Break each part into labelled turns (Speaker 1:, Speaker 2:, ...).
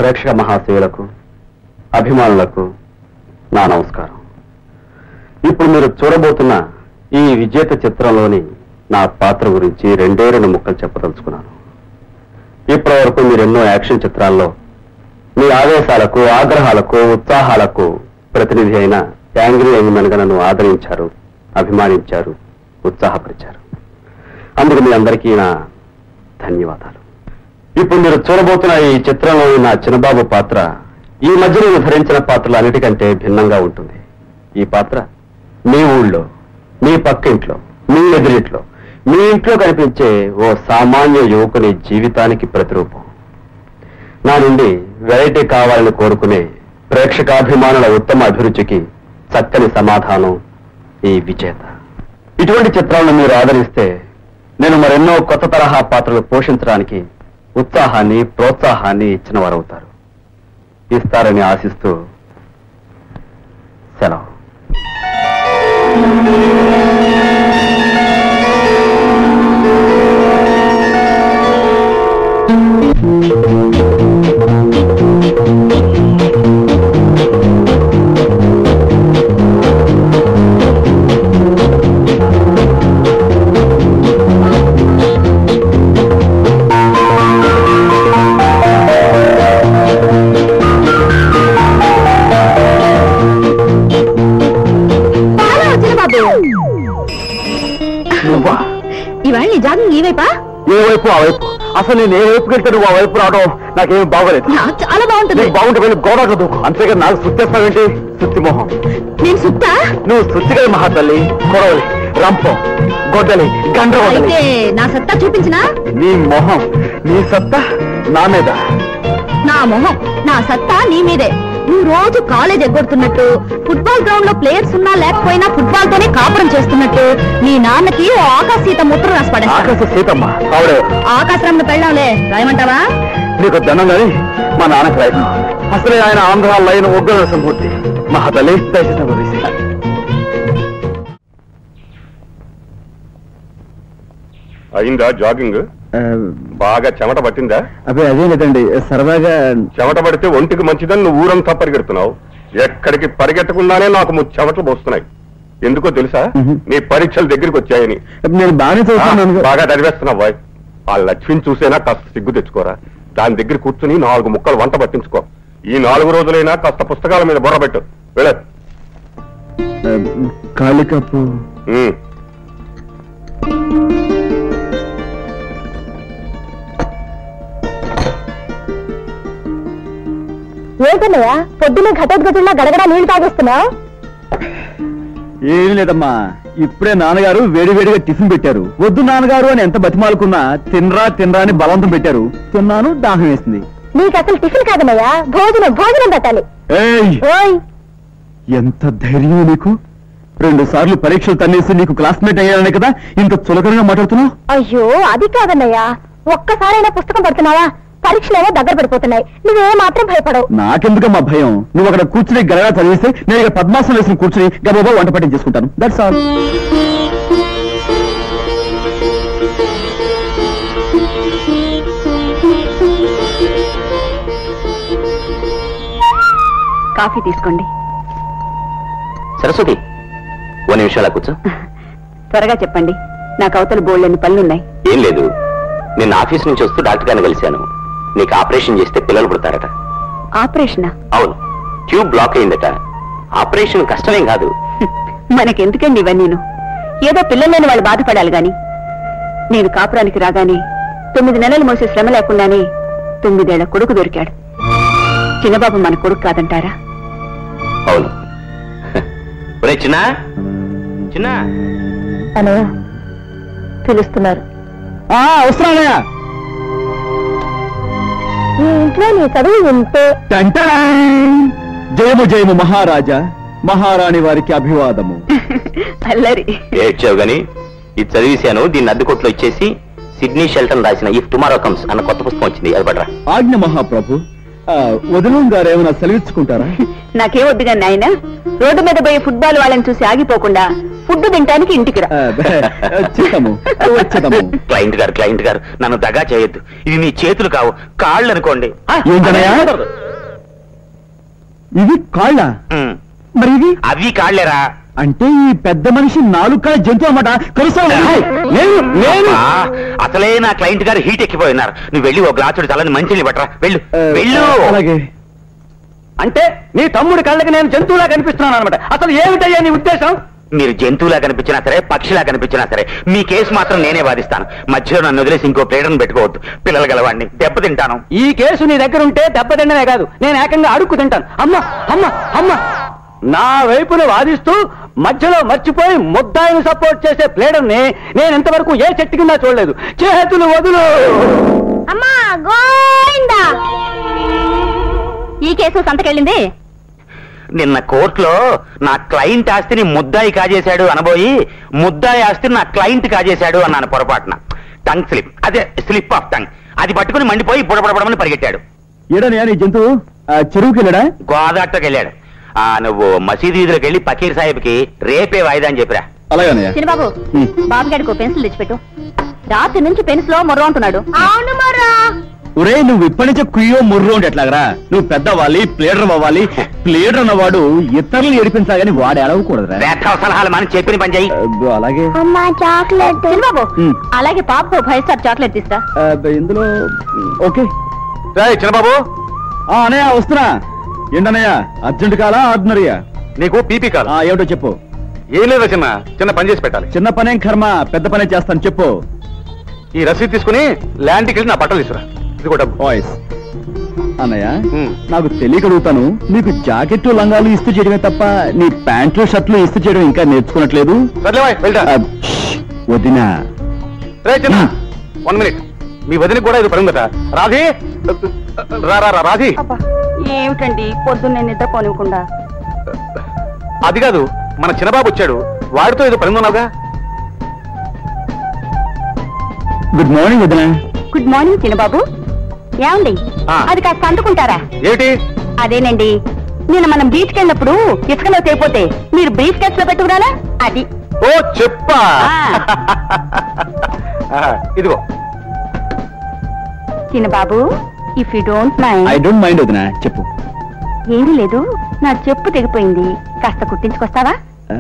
Speaker 1: ప్రేక్షక మహాశయులకు అభిమానులకు నా నమస్కారం ఇప్పుడు మీరు చూడబోతున్న ఈ విజేత చిత్రంలోని నా పాత్ర గురించి రెండే రెండు ముక్కలు చెప్పదలుచుకున్నాను ఇప్పటి వరకు మీరు ఎన్నో యాక్షన్ చిత్రాల్లో మీ ఆవేశాలకు ఆగ్రహాలకు ఉత్సాహాలకు ప్రతినిధి అయిన యాంగ్రీ యంగ్మెన్ గా నన్ను ఆదరించారు అభిమానించారు ఉత్సాహపరిచారు అందుకు మీ అందరికీ నా ధన్యవాదాలు ఇప్పుడు మీరు చూడబోతున్న ఈ చిత్రంలోని నా చిన్నబాబు పాత్ర ఈ మధ్య నేను ధరించిన పాత్రలు అన్నిటికంటే భిన్నంగా ఉంటుంది ఈ పాత్ర మీ ఊళ్ళో మీ పక్కింట్లో మీ ఎదురింట్లో మీ ఇంట్లో కనిపించే ఓ సామాన్య యువకుని జీవితానికి ప్రతిరూపం నా నుండి వెరైటీ కావాలని కోరుకునే ప్రేక్షకాభిమానుల ఉత్తమ అభిరుచికి చక్కని సమాధానం ఈ విజేత ఇటువంటి చిత్రాలను మీరు ఆదరిస్తే నేను మరెన్నో కొత్త తరహా పాత్రలు పోషించడానికి ఉత్సాహాన్ని ప్రోత్సాహాన్ని ఇచ్చిన వారవుతారు ఇస్తారని ఆశిస్తూ సెలవు
Speaker 2: చాలా వచ్చిన బాబు
Speaker 1: నువ్వా
Speaker 2: ఇవాళ నీ జాగింగ్ ఈ వైపా
Speaker 1: ఏ వైపు ఆ వైపు అసలు నేను ఏ వైపు వెళ్తే నువ్వు ఆ వైపు రావడం నాకేం బాగోలేదు
Speaker 2: నాకు చాలా బాగుంటుంది
Speaker 1: నీకు బాగుంటే వెళ్ళి గోడ దూకు అంతేగా నాకు సుత్తేస్తావేంటి సుత్తి మొహం
Speaker 2: నేను సుత్తా
Speaker 1: నువ్వు సుత్తిగా మహాతల్లి కొడవలి రంపం గొడ్డలి గండ్రగొడ్డలి
Speaker 2: అయితే నా సత్తా చూపించినా
Speaker 1: నీ మొహం నీ సత్తా నా మీద
Speaker 2: నా మొహం నా సత్తా నీ మీదే నువ్వు రోజు కాలేజ్ ఎగ్గొడుతున్నట్టు ఫుట్బాల్ గ్రౌండ్ లో ప్లేయర్స్ ఉన్నా లేకపోయినా ఫుట్బాల్ తోనే కాపురం చేస్తున్నట్టు నీ నాన్నకి ఓ ఆకాశ సీత ముద్ర రాసి పడేస్తా.
Speaker 1: ఆకాశ సీతమ్మ ఆవిడే
Speaker 2: ఆకాశరామ్ను పెళ్ళాంలే రాయమంటావా
Speaker 1: నీకు దండం గాని మా నాన్నకి రైతు అసలే ఆయన ఆంధ్ర లైన్ ఉగ్ర సంపూర్తి మహాతల్లి దయచేసి అనుమతించి.
Speaker 3: అయిందా జాగింగ్ బాగా చెమట పట్టిందా
Speaker 1: అదే అదే లేదండి సరదాగా
Speaker 3: చెమట పడితే ఒంటికి మంచిదని నువ్వు ఊరంతా పరిగెడుతున్నావు ఎక్కడికి పరిగెట్టకుండానే నాకు ము- చెమటలు పోస్తున్నాయి ఎందుకో తెలుసా
Speaker 1: మ్మ్.
Speaker 3: నీ పరీక్షలు దగ్గరికి వచ్చాయని
Speaker 1: నేను బాగానే
Speaker 3: ఆ,
Speaker 1: చదువుతున్నాను
Speaker 3: బాగా చదివేస్తున్నావు బాయ్ ఆ లక్ష్మిని చూసైనా కాస్త సిగ్గు తెచ్చుకోరా దాని దగ్గర కూర్చుని నాలుగు ముక్కలు వంట పట్టించుకో ఈ నాలుగు రోజులైనా కాస్త పుస్తకాల మీద బుర్ర పెట్టు వెళ్ళ
Speaker 1: కాళికప్పు
Speaker 2: ఏంటన్నయ్యా పొద్దున్న ఘటోద్గతుల్లో గడగడ నీళ్లు తాగేస్తున్నావు
Speaker 1: ఏం లేదమ్మా ఇప్పుడే నాన్నగారు వేడివేడిగా టిఫిన్ పెట్టారు వద్దు నాన్నగారు అని ఎంత బతిమాలుకున్నా తినరా తినరా అని బలవంతం పెట్టారు తిన్నాను దాహం వేసింది
Speaker 2: నీకు అసలు టిఫిన్ కాదన్నయ్యా భోజనం భోజనం పెట్టాలి
Speaker 1: ఏయ్
Speaker 2: ఓయ్
Speaker 1: ఎంత ధైర్యం నీకు రెండు సార్లు పరీక్షలు తన్నేసి నీకు క్లాస్మేట్ అయ్యారనే కదా ఇంత చులకనగా మాట్లాడుతున్నావు
Speaker 2: అయ్యో అది కాదన్నయ్యా ఒక్కసారైనా పుస్తకం పడుతున్నావా పరీక్షలేమో దగ్గర పడిపోతున్నాయి నువ్వే మాత్రం భయపడవు
Speaker 1: నాకెందుకమ్మా భయం నువ్వు అక్కడ కూర్చుని గలగా చదివిస్తే నేను ఇక్కడ పద్మాసం వేసిన కూర్చుని గబగబా వంట పట్టించేసుకుంటాను దట్స్ ఆల్
Speaker 2: కాఫీ తీసుకోండి
Speaker 1: సరస్వతి ఓ నిమిషాల కూర్చో
Speaker 2: త్వరగా చెప్పండి నాకు అవతల బోల్డెన్ని పనులున్నాయి
Speaker 1: ఏం లేదు నిన్న ఆఫీస్ నుంచి వస్తూ డాక్టర్ గారిని కలిశాను నీకు ఆపరేషన్ చేస్తే పిల్లలు పుడతారట
Speaker 2: ఆపరేషనా
Speaker 1: అవును ట్యూబ్ బ్లాక్ అయిందట ఆపరేషన్ కష్టమేం కాదు
Speaker 2: మనకెందుకండి ఇవన్నీను ఏదో పిల్లలేని వాళ్ళు బాధపడాలి గాని నేను కాపురానికి రాగానే తొమ్మిది నెలలు మోసే శ్రమ లేకుండానే తొమ్మిదేళ్ల కొడుకు దొరికాడు చిన్నబాబు మన కొడుకు కాదంటారా
Speaker 1: అవును ఒరే చిన్న చిన్న
Speaker 2: అనయ్య పిలుస్తున్నారు
Speaker 1: వస్తున్నానయ్యా
Speaker 2: ఈ ఇంట్లో నీ చదువు ఉంటే
Speaker 1: జయము జయము మహారాజా మహారాణి వారికి అభివాదము
Speaker 2: అల్లరి
Speaker 1: ఏడ్చావు గాని ఇది చదివేశాను దీన్ని అద్దెకొట్లో ఇచ్చేసి సిడ్నీ షెల్టన్ రాసిన ఇఫ్ టుమారో కమ్స్ అన్న కొత్త పుస్తకం వచ్చింది అది పడరా ఆజ్ఞ మహాప్రభు వదినం గారు ఏమైనా సెలవిచ్చుకుంటారా
Speaker 2: నాకేం వద్దు కానీ నాయన రోడ్డు మీద పోయే ఫుట్బాల్ వాళ్ళని చూసి ఆగిపోకుండా ఫుడ్ తినడానికి ఇంటికి రా
Speaker 4: వచ్చేద్దాము వచ్చేద్దాము
Speaker 5: క్లయింట్ గారు క్లయింట్ గారు నన్ను దగా చేయొద్దు ఇది మీ చేతులు కావు కాళ్ళు అనుకోండి
Speaker 4: ఏంటనయ్యా ఇవి కాళ్ళ
Speaker 5: ఉమ్,
Speaker 4: మరి ఇవి
Speaker 5: అవి కాళ్ళేరా
Speaker 4: అంటే ఈ పెద్ద మనిషి నాలుగు కాళ్ళ జంతువు అన్నమాట కలుస్తావు నేను నేను
Speaker 5: అబ్బా, అసలే నా క్లయింట్ గారు హీట్ ఎక్కిపోయినారు నువ్వు వెళ్ళి ఓ గ్లాసుడు చల్లని మంచిని పట్టరా వెళ్ళు వెళ్ళు
Speaker 4: అలాగే
Speaker 1: అంటే నీ తమ్ముడి కళ్ళకి నేను జంతువులా కనిపిస్తున్నాను అనమాట అసలు ఏమిటయ్యా నీ ఉద్దేశం
Speaker 5: మీరు జంతువులా కనిపించినా సరే పక్షిలా కనిపించినా సరే మీ కేసు మాత్రం నేనే వాదిస్తాను మధ్యలో నన్ను వదిలేసి ఇంకో ప్లేడర్ని పెట్టుకోవద్దు పిల్లలు గలవాడిని దెబ్బతింటాను
Speaker 1: ఈ కేసు నీ దగ్గర ఉంటే దెబ్బతిండమే కాదు నేను ఏకంగా అడుక్కు తింటాను అమ్మ అమ్మ అమ్మ నా వైపును వాదిస్తూ మధ్యలో మర్చిపోయి ముద్దాయిని సపోర్ట్ చేసే ప్లేడర్ని నేను ఇంతవరకు ఏ చెట్టు కింద చూడలేదు చేతులు వదులు
Speaker 2: అమ్మా గోయిందా ఈ కేసు సంతకెళ్ళింది
Speaker 5: నిన్న కోర్టులో నా క్లయింట్ ఆస్తిని ముద్దాయి కాజేశాడు అనబోయి ముద్దాయి ఆస్తిని నా క్లయింట్ కాజేశాడు అన్నాను పొరపాటున టంగ్ స్లిప్ అదే స్లిప్ ఆఫ్ టంగ్ అది పట్టుకుని మండిపోయి బుడబడబడమని పరిగెట్టాడు
Speaker 4: ఏడనయ్యా నీ జంతువు ఆ, చెరువుకి వెళ్ళాడా
Speaker 5: గోదాటకి వెళ్ళాడు ఆ నువ్వు మసీదు వీధిలోకి వెళ్ళి పకీర్ సాహెబ్కి రేపే వాయిదా అని చెప్పిరా
Speaker 4: అలాగనయ్యా
Speaker 2: చిన్నబాబు
Speaker 4: హ్మ్.
Speaker 2: బాబు గడికి పెన్సిల్ తెచ్చిపెట్టు రాత్రి నుంచి పెన్సిల్ మొర్రో అంటున్నాడు అవును మొర్రా
Speaker 4: ఒరే నువ్వు ఇప్పటి నుంచే కుయ్యో ముర్రో ఉంటే ఎట్లాగరా నువ్వు పెద్దవ్వాలి ప్లేడర్ అవ్వాలి ప్లేడర్ అన్నవాడు ఇతరులు ఏడిపించాలని వాడు ఎడవకూడదురా
Speaker 5: వేత్తావ సలహాలు మనం చెప్పిన పని చెయ్యి
Speaker 4: అబ్బో, అలాగే
Speaker 2: అమ్మా చాక్లెట్ చిన్నబాబు
Speaker 4: హ్మ్.
Speaker 2: అలాగే పాపకు ఫైవ్ స్టార్ చాక్లెట్ తీస్తా
Speaker 4: అబ్బ, ఇందులో ఓకే
Speaker 3: చిన్నబాబు
Speaker 4: ఆ అనయ్య వస్తున్నా ఏంటన్నయ్య అర్జెంట్ కాలా ఆర్డినరీయా
Speaker 3: నీకు పీపీ కాదు
Speaker 4: ఆ, ఏమిటో చెప్పు
Speaker 3: ఏం లేదా చిన్న చిన్న పని చేసి పెట్టాలి
Speaker 4: చిన్న పనేం కర్మ పెద్ద పనే చేస్తాను చెప్పు
Speaker 3: ఈ రసీదు తీసుకుని ల్యాండ్కి వెళ్ళి నా బట్టలు తీసుకురా ఇది కూడా డబ్బు
Speaker 4: వాయిస్ అన్నయ్య
Speaker 3: హ్మ్.
Speaker 4: నాకు తెలియక అడుగుతాను నీకు జాకెట్ లంగాలు ఇస్త్రీ చేయడమే తప్ప నీ ప్యాంట్లు షర్ట్లు ఇస్త్రీ చేయడం ఇంకా నేర్చుకున్నట్లేదు
Speaker 3: సర్లేవా వెళ్తా
Speaker 4: ఆ, ష్, వదినా
Speaker 3: రే చిన్న
Speaker 4: హ్మ్.
Speaker 3: వన్ మినిట్ మీ వదినకి కూడా ఇది పని ఉందట రాధి రా రా రా రాధి
Speaker 2: ఏమిటండి పొద్దున్నే నిద్ర పోనివ్వకుండా
Speaker 3: అది కాదు మన చిన్నబాబు వచ్చాడు వాడితో ఏదో పని ఉన్నావుగా
Speaker 4: గుడ్ మార్నింగ్ వదినా
Speaker 2: గుడ్ మార్నింగ్ చిన్నబాబు ఏమండి
Speaker 3: ఆ.
Speaker 2: అది కాస్త అందుకుంటారా
Speaker 3: ఏమిటి
Speaker 2: అదేనండి నిన్న మనం బీచ్కి వెళ్ళినప్పుడు ఇసుకలో తేపోతే మీరు బ్రీఫ్ కేస్ లో పెట్టుకురాలా అది
Speaker 3: ఓ చెప్పా
Speaker 2: ఆ.
Speaker 3: ఆ, ఇదిగో
Speaker 2: చిన్నబాబు if you don't
Speaker 4: I
Speaker 2: mind
Speaker 4: don't mind వదినా చెప్పు
Speaker 2: ఏమీ లేదు నా చెప్పు తెగిపోయింది కాస్త కుట్టించుకొస్తావా
Speaker 4: ఆ,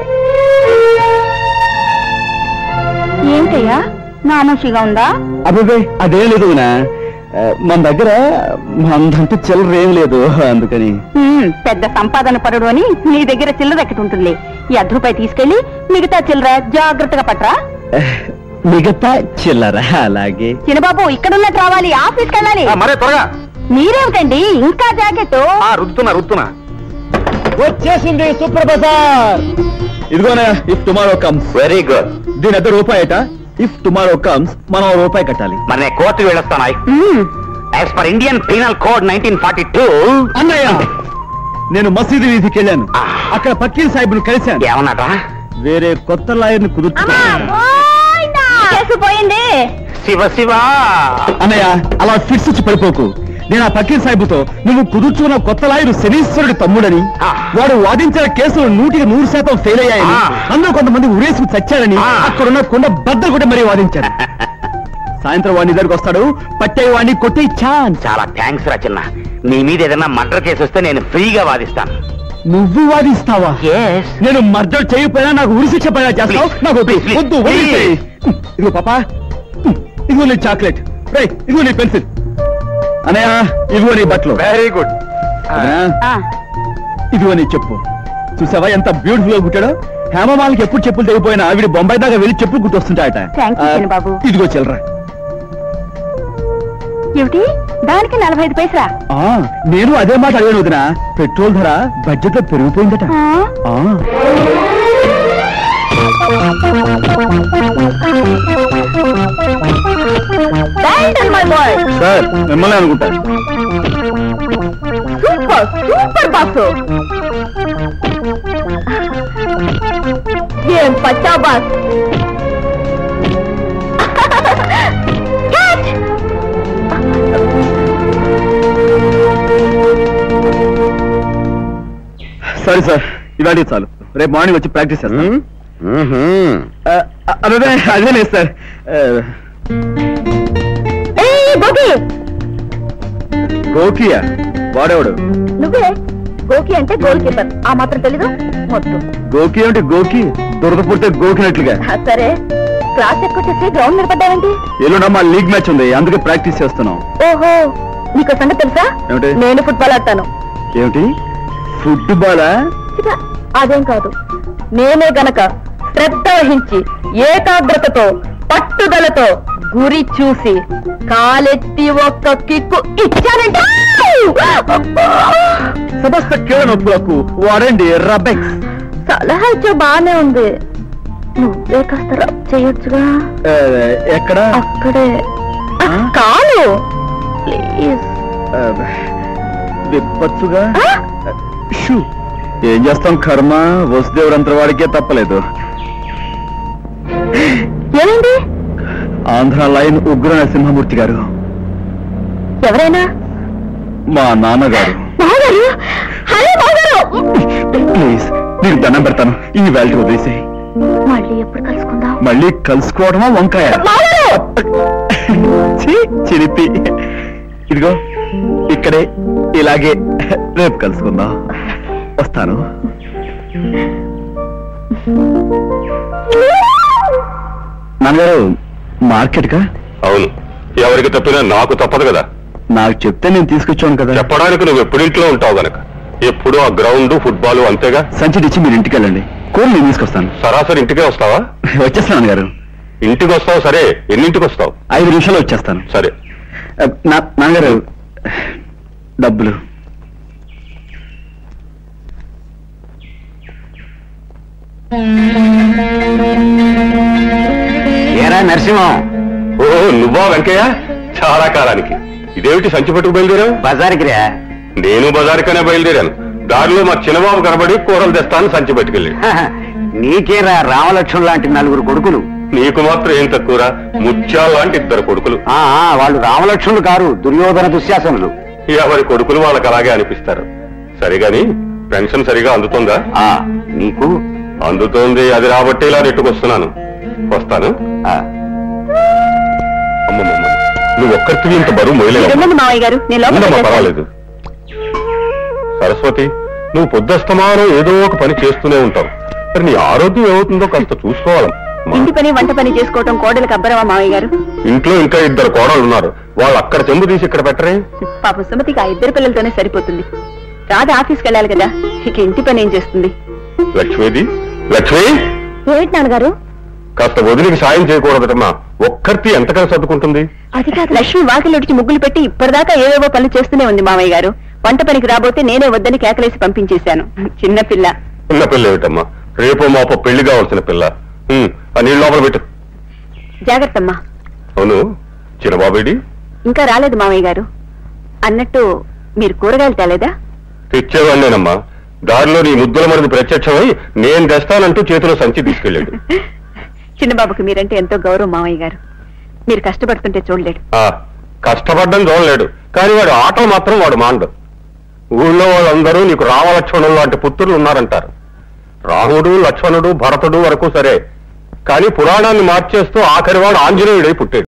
Speaker 2: ఏంటయ్యా నామోషిగా ఉందా
Speaker 4: అబ్బే అదేం లేదు వదినా ఆ, మన దగ్గర మందంతా చిల్లర ఏం లేదు అందుకని
Speaker 2: హ్మ్, పెద్ద సంపాదన పరుడు అని నీ దగ్గర చిల్లర ఎక్కటి ఉంటుంది ఈ అర్ధ రూపాయి తీసుకెళ్లి మిగతా చిల్లర జాగ్రత్తగా పట్రా
Speaker 4: ఆ, మిగతా చిల్లర అలాగే
Speaker 2: చిన్నబాబు ఇక్కడ ఉన్నట్టు రావాలి ఆఫీస్కి వెళ్ళాలి
Speaker 3: ఆ, మరే త్వరగా
Speaker 2: మీరేమిటండి ఇంకా జాకెట్
Speaker 3: ఆ రుద్దుతున్నా రుద్దుతున్నా
Speaker 4: వచ్చేసింది సూపర్ బజార్ ఇదిగోనా if tomorrow comes
Speaker 5: very good
Speaker 4: దీని అద్దె రూపాయి అట ఇఫ్ టుమారో కమ్స్ మనం ఓ రూపాయి కట్టాలి
Speaker 5: మరి నేను కోర్టుకు వెళ్ళొస్తాను
Speaker 2: hmm,
Speaker 5: as per Indian penal code nineteen forty two
Speaker 4: అన్నయ్య నేను మసీదు వీధికి వెళ్ళాను అక్కడ పక్కీర్ సాహిబ్ను కలిశాను
Speaker 5: ఏమన్నారా
Speaker 4: వేరే కొత్త లాయర్ని కుదుర్చు
Speaker 2: కేసు పోయింది
Speaker 5: శివ శివ
Speaker 4: అన్నయ్య అలా ఫిట్స్ వచ్చి పడిపోకు నేను ఆ పక్కీర్ సాహిబుతో నువ్వు కుదుర్చుకున్న కొత్త లాయరు శనీశ్వరుడి తమ్ముడని
Speaker 5: ఆ.
Speaker 4: వాడు వాదించిన కేసులు నూటికి నూరు శాతం ఫెయిల్ అయ్యాయని
Speaker 5: ఆ.
Speaker 4: అందులో కొంతమంది ఉరేసుకు చచ్చారని
Speaker 5: ఆ.
Speaker 4: అక్కడున్న కొండ బద్దలు కూడా మరీ వాదించాడు సాయంత్రం వాడిని దగ్గరకు వస్తాడు పట్టే వాడిని కొట్టి ఛాన్స్
Speaker 5: చాలా థ్యాంక్స్ రా చిన్న నీ మీద ఏదైనా మర్డర్ కేసు వస్తే నేను ఫ్రీగా వాదిస్తాను
Speaker 4: నువ్వు వాదిస్తావా
Speaker 5: ఎస్
Speaker 4: నేను మర్డర్ చేయకపోయినా నాకు ఉరి శిక్ష పడినా చేస్తావు
Speaker 5: Please,
Speaker 4: నాకు వద్దు
Speaker 5: please, please,
Speaker 4: వద్దు వదిలేసేయ్. ఇదిగో పాపా ఇదిగో నీ చాక్లెట్ రే ఇదిగో నీ పెన్సిల్ అనయ్య ఇదిగో నీ బట్టలు
Speaker 3: వెరీ గుడ్
Speaker 4: అదనా?
Speaker 2: ఆ,
Speaker 4: ఇదిగో నీ చెప్పు చూసావా ఎంత బ్యూటిఫుల్ గా కుట్టాడో హేమమాలకి ఎప్పుడు చెప్పులు తెగిపోయినా ఆవిడ బొంబాయి దాకా వెళ్ళి చెప్పులు కుట్టొస్తుంటాయట
Speaker 2: Thank you,
Speaker 4: ఆ,
Speaker 2: చిన్నబాబు.
Speaker 4: ఇదిగో చిల్లరా
Speaker 2: ఏమిటి దానికి నలభై ఐదు పైసలా
Speaker 4: ఆ, నేను అదే మాట అడిగాను వదిన పెట్రోల్ ధర బడ్జెట్ లో పెరిగిపోయిందట
Speaker 2: ఆ?
Speaker 4: ఆ,
Speaker 2: Well done, my boy.
Speaker 4: Sir మిమ్మల్ని అనుకుంటా
Speaker 2: సూపర్ సూపర్ బాసు ఏం పచ్చా బాస్ Catch!
Speaker 4: సరే సార్ ఇవాళ చాలు రేపు మార్నింగ్ వచ్చి ప్రాక్టీస్ చేస్తాను ఆ, అదే అదే లేదు సార్ ఆ,
Speaker 2: గోకి
Speaker 4: గోకియా వాడేవాడు
Speaker 2: నువ్వే గోకి అంటే గోల్ కీపర్ ఆ మాత్రం తెలీదు మొత్తం
Speaker 4: గోకి అంటే గోకి దురద పుడితే గోకినట్లుగా
Speaker 2: సరే క్లాస్ ఎక్కువ గ్రౌండ్ నిలబడ్డావేంటి
Speaker 4: ఎల్లుండ మా లీగ్ మ్యాచ్ ఉంది అందుకే ప్రాక్టీస్ చేస్తున్నాం
Speaker 2: ఓహో నీకు సంగతి తెలుసా
Speaker 4: ఏమిటి?
Speaker 2: నేను ఫుట్బాల్ ఆడతాను
Speaker 4: ఏమిటి ఫుట్బాలా
Speaker 2: చిట, అదేం కాదు నేనే గనక శ్రద్ధ వహించి ఏకాగ్రతతో పట్టుదలతో గురి చూసి కాలెత్తి ఒక్క కిక్కు ఇచ్చానంటే
Speaker 4: సమస్త కీళ్ళ నొప్పులకు వాడండి రబ్బెక్స్
Speaker 2: సలహా ఇచ్చా బానే ఉంది నువ్వే కాస్త రబ్ చేయొచ్చుగా
Speaker 4: ఆ, ఎక్కడ
Speaker 2: అక్కడే
Speaker 4: ఆ?
Speaker 2: కాలు ప్లీజ్
Speaker 4: ఆ, విప్పచ్చుగా
Speaker 2: ఆ?
Speaker 4: షూ ఏం చేస్తాం కర్మ వసుదేవుడంత వాడికే తప్పలేదు
Speaker 2: ఏమైంది
Speaker 4: ఆంధ్ర లైన్ ఉగ్ర నరసింహమూర్తి గారు
Speaker 2: ఎవరైనా
Speaker 4: మా నాన్నగారు
Speaker 2: బాగారు హలో బాగారు
Speaker 4: ప్లీజ్ నీకు దండం పెడతాను ఈ వ్యాలిటీ వదిలేసి
Speaker 2: మళ్ళీ ఎప్పుడు కలుసుకుందాం
Speaker 4: మళ్ళీ కలుసుకోవడమా వంకాయ
Speaker 2: బాగారు
Speaker 4: ఛీ, చిలిపి ఇదిగో ఇక్కడే ఇలాగే రేపు కలుసుకుందాం వస్తాను నాన్నగారు మార్కెట్ కా
Speaker 3: అవును ఎవరికి తప్పినా నాకు తప్పదు కదా
Speaker 4: నాకు చెప్తే నేను తీసుకొచ్చాను కదా
Speaker 3: చెప్పడానికి నువ్వు ఎప్పుడింట్లో ఉంటావు గనక ఎప్పుడు ఆ గ్రౌండ్ ఫుట్బాల్ అంతేగా
Speaker 4: సంచి ఇచ్చి మీరు ఇంటికి వెళ్ళండి కూర నేను తీసుకొస్తాను
Speaker 3: సరాసరి ఇంటికే వస్తావా
Speaker 4: వచ్చేస్తాను నాన్నగారు
Speaker 3: ఇంటికి వస్తావు సరే ఎన్నింటికి వస్తావు
Speaker 4: ఐదు నిమిషాలు వచ్చేస్తాను
Speaker 3: సరే
Speaker 4: ఆ, నా- నాన్నగారు డబ్బులు
Speaker 5: ఏరా నరసింహం
Speaker 3: ఓ నువ్వా వెంకయ్య చాలా కాలానికి ఇదేమిటి సంచి పట్టుకు బయలుదేరావు
Speaker 5: బజార్కి రా
Speaker 3: నేను బజారుకనే బయలుదేరాను దారిలో మా చిన్నబాబు కనబడి కూరలు తెస్తాను సంచి పట్టుకెళ్ళి
Speaker 5: నీకేరా రామలక్ష్మణ్ లాంటి నలుగురు కొడుకులు
Speaker 3: నీకు మాత్రం ఏం తక్కువరా ముత్యాల లాంటి ఇద్దరు కొడుకులు
Speaker 5: ఆ ఆ, వాళ్ళు రామలక్ష్మణులు కారు దుర్యోధన దుశ్శాసనులు
Speaker 3: ఎవరి కొడుకులు వాళ్ళకి అలాగే అనిపిస్తారు సరిగాని పెన్షన్ సరిగా అందుతుందా
Speaker 5: ఆ నీకు
Speaker 3: అందుతోంది అది రాబట్టి ఇలా నెట్టుకొస్తున్నాను వస్తాను
Speaker 5: ఆ,
Speaker 3: అమ్మమ్మ నువ్వు ఒక్కరికి ఇంత బరువు మొయలేవు
Speaker 2: వెళ్ళండి మావయ్య గారు నేను లోపలికి
Speaker 3: ఉండమ్మా
Speaker 2: వెళ్ళేస్తాను.
Speaker 3: పర్వాలేదు సరస్వతి నువ్వు పొద్దుస్తమానం ఏదో ఒక పని చేస్తూనే ఉంటావు మరి నీ ఆరోగ్యం ఏమవుతుందో కాస్త చూసుకోవాలి
Speaker 2: ఇంటి పని వంట పని చేసుకోవటం కోడలకు అబ్బరమా మావయ్య గారు
Speaker 3: ఇంట్లో ఇంకా ఇద్దరు కోడలు ఉన్నారు వాళ్ళు అక్కడ చెంబు తీసి ఇక్కడ పెట్టరే
Speaker 2: పాప సుమతికి ఆ ఇద్దరు పిల్లలతోనే సరిపోతుంది రాధ ఆఫీస్కి వెళ్ళాలి కదా ఇక ఇంటి పని ఏం చేస్తుంది
Speaker 3: లక్ష్మీది లక్ష్మి
Speaker 2: ఏమిటి నాన్నగారు
Speaker 3: కాస్త వదిలికి సాయం చేయకూడదటమ్మా ఒక్కరితి ఎంతకని సర్దుకుంటుంది
Speaker 2: అది కాదు లక్ష్మి వాకిలుడిచి ముగ్గులు పెట్టి ఇప్పటిదాకా ఏవేవో పనులు చేస్తూనే ఉంది మామయ్య గారు వంట పనికి రాబోతే నేనే వద్దని కేకలేసి పంపించేశాను చిన్న పిల్ల
Speaker 3: చిన్న పిల్ల ఏమిటమ్మా రేపో మాపో పెళ్లి కావాల్సిన పిల్ల ఉమ్, ఆ నీళ్ళు లోపల పెట్టు
Speaker 2: జాగ్రత్త అమ్మా
Speaker 3: అవును చిరబాబేడి
Speaker 2: ఇంకా రాలేదు మామయ్య గారు అన్నట్టు మీరు కూరగాయలు తేలేదా
Speaker 3: తెచ్చేవాడినేనమ్మా దారిలో నీ ముద్దుల మరిది ప్రత్యక్షమై నేను తెస్తానంటూ చేతిలో సంచి తీసుకెళ్ళాడు
Speaker 2: చిన్నబాబుకి మీరంటే ఎంతో గౌరవం మామయ్య గారు మీరు కష్టపడుతుంటే చూడలేడు
Speaker 3: ఆ కష్టపడ్డం చూడలేడు కానీ వాడు ఆటలు మాత్రం వాడు మాండు ఊళ్ళో వాళ్ళందరూ నీకు రామలక్ష్మణులు లాంటి పుత్రులు ఉన్నారంటారు రాముడు లక్ష్మణుడు భరతుడు వరకు సరే కానీ పురాణాన్ని మార్చేస్తూ ఆఖరి వాడు ఆంజనేయుడై పుట్టాడు